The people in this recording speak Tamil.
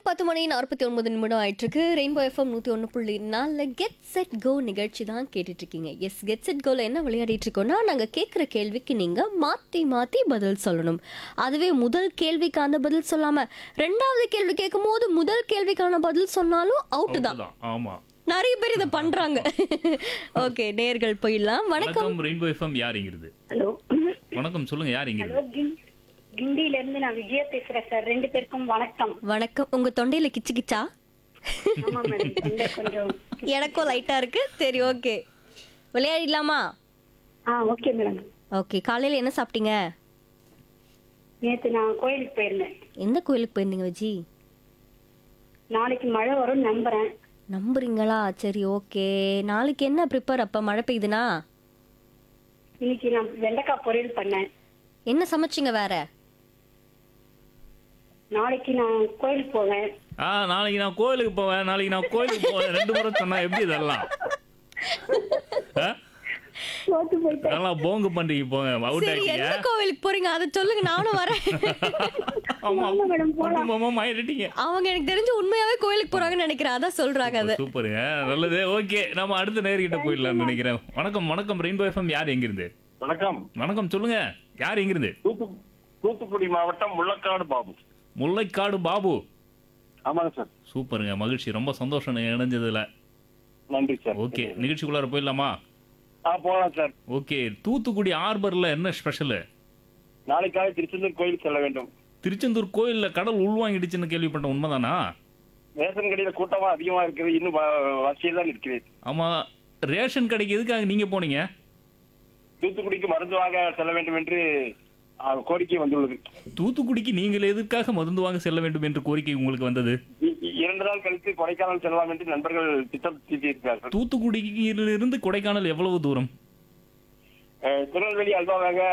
பத்து மணி நாற்பத்தி ஒன்பது நிமிடம் ஆயிட்டு இருக்கு ரெயின்போ எஃப்எம் நூற்றி ஒன்று புள்ளி நாலில் கெட் செட் கோ நிகழ்ச்சி தான் கேட்டுட்டு இருக்கீங்க எஸ் கெட் செட் கோல என்ன விளையாடிட்டு இருக்கோம்னா நாங்கள் கேட்குற கேள்விக்கு நீங்கள் மாற்றி மாற்றி பதில் சொல்லணும் அதுவே முதல் கேள்விக்கான பதில் சொல்லாமல் ரெண்டாவது கேள்வி கேட்கும் போது முதல் கேள்விக்கான பதில் சொன்னாலும் அவுட்டு தான் அவ்வளவுதான். ஆமா நிறைய பேர் இதை பண்றாங்க ஓகே நேர்கள் போயிடலாம் வணக்கம் வணக்கம் ரெயின்போ எஃப்எம் யாருங்கிறது ஹலோ வணக்கம் சொல்லுங்க யாருங்கிறது ஹலோ கிண்- கிண்டியில இருந்து நான் விஜயா பேசுறேன் சார் ரெண்டு பேருக்கும் வணக்கம் வணக்கம் உங்க தொண்டையில கிச்சு கிச்சா ஆமா மேடம் தொண்டை கொஞ்சம் எனக்கும் லைட்டா இருக்கு சரி ஓகே விளையாடிடலாமா ஆ ஓகே மேடம் ஓகே காலையில என்ன சாப்பிட்டீங்க நேத்து நான் கோயிலுக்கு போயிருந்தேன் எந்த கோயிலுக்கு போயிருந்தீங்க விஜி நாளைக்கு மழை வரும்னு நம்புறேன் நம்புறீங்களா சரி ஓகே நாளைக்கு என்ன ப்ரிப்பேர் அப்ப மழை பெய்யுதுனா இன்னைக்கு நான் வெண்டைக்காய் பொரியல் பண்ணேன் என்ன சமைச்சீங்க வேற நாளைக்கு நான் கோயிலுக்கு போவேன் ஆ நாளைக்கு நான் கோயிலுக்கு போவேன் நாளைக்கு நான் கோயிலுக்கு போவேன் ரெண்டு முறை சொன்னா எப்படி இதெல்லாம் ஆ? தோத்து போயிட்டேன் நல்லா போங்கு பண்டிகை போங்க அவுட் சரி ஆயிட்டீங்க எந்த கோவிலுக்கு போறீங்க அதை சொல்லுங்க நானும் வரேன் ஆமா ஆமா மேடம் போலாம் குடும்பமா மாறிட்டீங்க அவங்க எனக்கு தெரிஞ்சு உண்மையாவே கோயிலுக்கு போறாங்கன்னு நினைக்கிறேன் அதான் சொல்றாங்க அது சூப்பருங்க நல்லது ஓகே நம்ம அடுத்த நேர்கிட்ட போயிடலாம்னு நினைக்கிறேன் வணக்கம் வணக்கம் ரெயின்போ எஃப்எம் யார் எங்கிருந்து வணக்கம் வணக்கம் சொல்லுங்க யார் எங்கிருந்து தூத்து தூத்துக்குடி மாவட்டம் முள்ளக்காடு பாபு முல்லைக்காடு பாபு ஆமாங்க சார் சூப்பருங்க மகிழ்ச்சி ரொம்ப சந்தோஷம் நீங்க இணைஞ்சதுல நன்றி சார் ஓகே நிகழ்ச்சிக்குள்ளார போயிடலாமா ஆ போகலாம் சார் ஓகே தூத்துக்குடி ஹார்பர்ல என்ன ஸ்பெஷலு நாளைக்காக திருச்செந்தூர் கோயில் செல்ல வேண்டும் திருச்செந்தூர் கோயில்ல கடல் உள்வாங்கிடுச்சுன்னு கேள்விப்பட்டேன் உண்மைதானா ரேஷன் கடையில கூட்டமா அதிகமா இருக்குது இன்னும் வ- வரிசையில் தான் இருக்கிறேன் ஆமா ரேஷன் கடைக்கு எதுக்காக நீங்க போனீங்க தூத்துக்குடிக்கு மருந்து வாங்க செல்ல வேண்டும் என்று ஆ, கோரிக்கை வந்துள்ளது தூத்துக்குடிக்கு நீங்கள் எதற்காக மருந்து வாங்க செல்ல வேண்டும் என்று கோரிக்கை உங்களுக்கு வந்தது இ- இ- இரண்டு நாள் கழித்து கொடைக்கானல் செல்லலாம் என்று நண்பர்கள் திட்டம் தீட்டியிருக்கிறார்கள் தூத்துக்குடியிலிருந்து கொடைக்கானல் எவ்வளவு தூரம் அஹ், திருநெல்வேலி அல்வாவாக